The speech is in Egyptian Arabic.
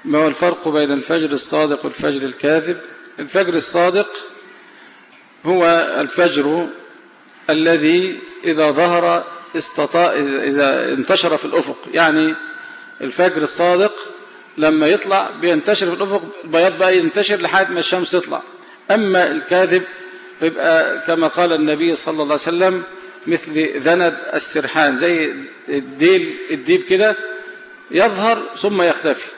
ما هو الفرق بين الفجر الصادق والفجر الكاذب الفجر الصادق هو الفجر الذي إذا ظهر استطاع إذا انتشر في الأفق يعني الفجر الصادق لما يطلع بينتشر في الأفق البياض بقى ينتشر لحد ما الشمس تطلع أما الكاذب فيبقى كما قال النبي صلى الله عليه وسلم مثل ذند السرحان زي الديل الديب كده يظهر ثم يختفي